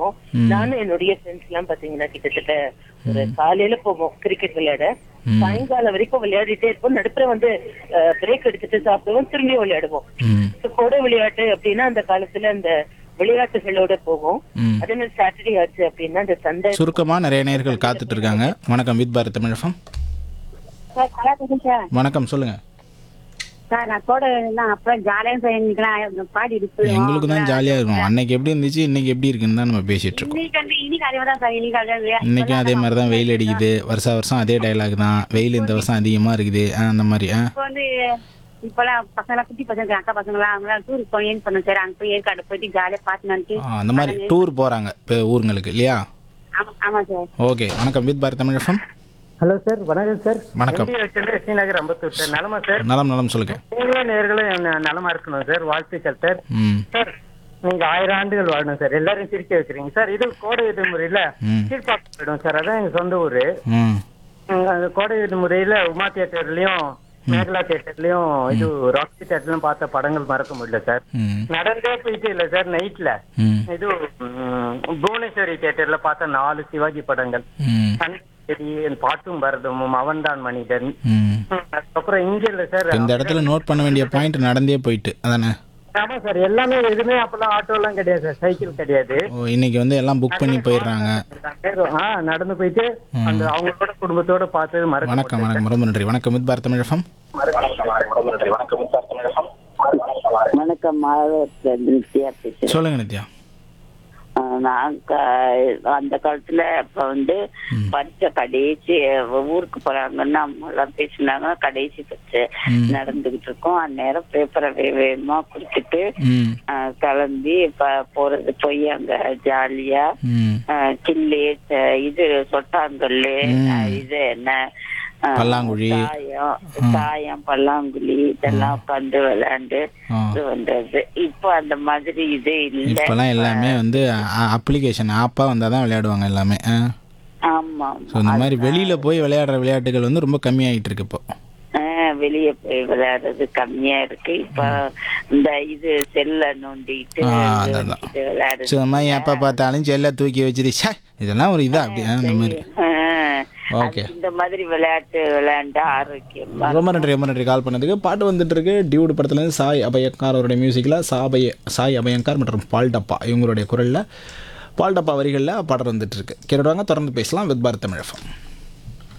போவோம் நானும் என்னுடைய ஃப்ரெண்ட்ஸ் எல்லாம் பாத்தீங்கன்னா கிட்டத்தட்ட ஒரு காலையில போவோம் கிரிக்கெட் விளையாட சாயங்காலம் வரைக்கும் விளையாடிட்டே இருப்போம் நடுப்புற வந்து பிரேக் எடுத்துட்டு சாப்பிடுவோம் திரும்பி விளையாடுவோம் ம் இப்ப கோடை விளையாட்டு அப்படின்னா அந்த காலத்துல அந்த விளையாட்டுகளோட போவோம் ம் அதே மாதிரி சாட்டர்டே ஆச்சு அப்படின்னா அந்த சண்டை சுருக்கமாக நிறைய நேர்கள் காத்துட்டு இருக்காங்க வணக்கம் வித் பாரத் தமிழகம் சார் நல்லா இருக்கேன் சார் வணக்கம் சொல்லுங்கள் சார் நான் கூட நான் அப்புறம் ஜாலியாக சார் இன்னைக்கு பாடி இருக்கு எங்களுக்கு தான் ஜாலியாக இருக்கும் அன்னைக்கு எப்படி இருந்துச்சு இன்னைக்கு எப்படி இருக்குன்னு தான் நம்ம பேசிட்டு இருக்கோம் இன்னைக்கு வந்து இன்னைக்கு அதே தான் சார் இன்னைக்கு அதே இன்னைக்கும் அதே மாதிரி தான் வெயில் அடிக்குது வருஷா வருஷம் அதே டைலாக் தான் வெயில் இந்த வருஷம் அதிகமாக இருக்குது ஆ, அந்த மாதிரி ஆ இப்போ வந்து இப்பெல்லாம் பசங்க குட்டி பசங்க அக்கா பசங்களா அவங்களாம் டூருக்கு போய் ஏன் பண்ணோம் சார் அங்க போய் ஏற்காடு போயிட்டு ஜாலியாக பார்த்து ஆ, அந்த மாதிரி டூர் போகிறாங்க இப்போ ஊருங்களுக்கு இல்லையா ஆமா ஆமா சார் ஓகே வணக்கம் with Bharat Tamilagam hello sir வணக்கம் சார் வணக்கம் எம்டி ஸ்ரீநகர் அம்பத்தூர் சார் நலமா சார் நலம் நலம் சொல்லுங்க நீங்களே நேர்களும் ந- நலமா இருக்கணும் சார் வாழ்த்துக்கள் சார் ம் சார் நீங்க ஆயிரம் ஆண்டுகள் வாழணும் சார் எல்லாரும் சிரிக்க வைக்கிறீங்க சார் இது கோடை விடுமுறையில ம். கீழ்பாக்கம் போயிடும் சார் அதான் எங்க சொந்த ஊரு ம் உம், அந்த கோடை விடுமுறையில உமா தியேட்டர்லயும் மேகலா தியேட்டர்லயும் இது ராக்கி தியேட்டர்லயும் பார்த்த படங்கள் மறக்க முடியல சார் ம் நடந்தே போயிட்டு இல்ல சார் நைட்ல ம் இது உம், புவனேஸ்வரி தியேட்டர்ல பார்த்த நாலு சிவாஜி படங்கள் ம் சரி பாட்டும் பரதமும் அவன்தான் மனிதன் ம் உம், அதுக்கப்புறம் இங்க இல்ல சார் இந்த இடத்துல நோட் பண்ண வேண்டிய பாயிண்ட் நடந்தே போயிட்டு அதானே ஆமா சார் எல்லாமே எதுவுமே அப்பெல்லாம் ஆட்டோ எல்லாம் கிடையாது சார் சைக்கிள் கிடையாது ஓ இன்னைக்கு வந்து எல்லாம் புக் பண்ணி போயிடுறாங்க ஆ நடந்து போயிட்டு அந்த அவங்களோட குடும்பத்தோட பார்த்தது மறக்க வணக்கம் வணக்கம் ரொம்ப நன்றி வணக்கம் வித் பாரத் தமிழகம் வணக்கம் மாதவத்துல நித்யா பேசுறேன் சொல்லுங்க நித்யா ஆஹ் நான் க- அந்த காலத்துல இப்ப வந்து பரீட்சை கடைசி ஊருக்கு போறாங்கன்னா அம்மா எல்லாம் பேசினாங்க கடைசி பரீட்சை ம். நடந்துகிட்டு இருக்கோம் அந்நேரம் பேப்பரை வே வேகமா குடிச்சிட்டு ம் ஆஹ் கிளம்பி ப- போறது போய் அங்க ஜாலியா ம் ஆஹ் கில்லி ச- இது சொட்டாங்கல்லு ம். ஆஹ் இது என்ன ஆஹ் பல்லாங்குழி. தாயம் தாயம் பல்லாங்குழி இதெல்லாம் உட்காந்து விளையாண்டு ஆ. இது பண்றது இப்போ அந்த மாதிரி இது இல்ல இப்போல்லாம் எல்லாமே வந்து அப்ளிகேஷன் ஆப்பாக வந்தால் தான் விளையாடுவாங்க எல்லாமே ஆ ஆமா ஸோ இந்த மாதிரி வெளியில் போய் விளையாடுற விளையாட்டுகள் வந்து ரொம்ப கம்மியாயிட்டு இருக்கு இப்போ ஆஹ் வெளிய போய் விளையாடுறது கம்மியா இருக்கு இப்ப இந்த இது செல்ல நோண்டிட்டு ஆ, இது அதான். வச்சுட்டு விளையாடுறது சும்மா எப்போ பார்த்தாலும் செல்லை தூக்கி வச்சுட்டு ச்சே இதெல்லாம் ஒரு இதா அப்படி ஆ, அந்த மாதிரி ஆஹ் ஓகே அது இந்த மாதிரி விளையாட்டு விளையாண்டு ஆரோக்கியமா ரொம்ப நன்றி ரொம்ப நன்றி கால் பண்ணதுக்கு பாட்டு வந்துட்டு இருக்கு டியூடு படத்துலேருந்து சாய் அபயங்கார் அவருடைய மியூசிக்கில் சாபய சாய் அபயங்கார் மற்றும் பால் டப்பா இவங்களுடைய குரலில் பால் டப்பா வரிகளில் பாடல் வந்துட்டு இருக்கு கேட்டுவாங்க தொடர்ந்து பேசலாம் வித் பாரத் தமிழகம்